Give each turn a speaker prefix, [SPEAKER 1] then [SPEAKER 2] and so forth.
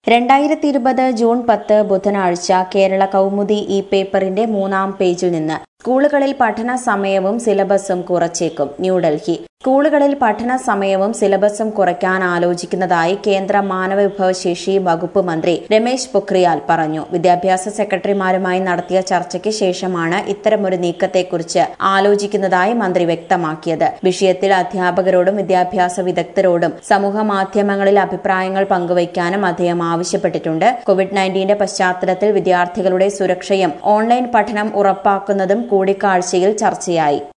[SPEAKER 1] രണ്ടായിരത്തി ഇരുപത് ജൂൺ പത്ത് ബുധനാഴ്ച കേരള കൗമുദി ഈ പേപ്പറിന്റെ മൂന്നാം പേജിൽ നിന്ന് സ്കൂളുകളിൽ പഠന സമയവും സിലബസും കുറച്ചേക്കും ന്യൂഡൽഹി സ്കൂളുകളിൽ പഠന സമയവും സിലബസും കുറയ്ക്കാൻ ആലോചിക്കുന്നതായി കേന്ദ്ര മാനവ വിഭവശേഷി വകുപ്പ് മന്ത്രി രമേശ് പൊഖ്രിയാൽ പറഞ്ഞു വിദ്യാഭ്യാസ സെക്രട്ടറിമാരുമായി നടത്തിയ ചർച്ചയ്ക്ക് ശേഷമാണ് ഇത്തരമൊരു നീക്കത്തെക്കുറിച്ച് ആലോചിക്കുന്നതായി മന്ത്രി വ്യക്തമാക്കിയത് വിഷയത്തിൽ അധ്യാപകരോടും വിദ്യാഭ്യാസ വിദഗ്ധരോടും സമൂഹ മാധ്യമങ്ങളിൽ അഭിപ്രായങ്ങൾ പങ്കുവയ്ക്കാനും അദ്ദേഹം ആവശ്യപ്പെട്ടിട്ടുണ്ട് കോവിഡ് നയൻറ്റീന്റെ പശ്ചാത്തലത്തിൽ വിദ്യാർത്ഥികളുടെ സുരക്ഷയും ഓൺലൈൻ പഠനം ഉറപ്പാക്കുന്നതും കൂടിക്കാഴ്ചയിൽ ചർച്ചയായി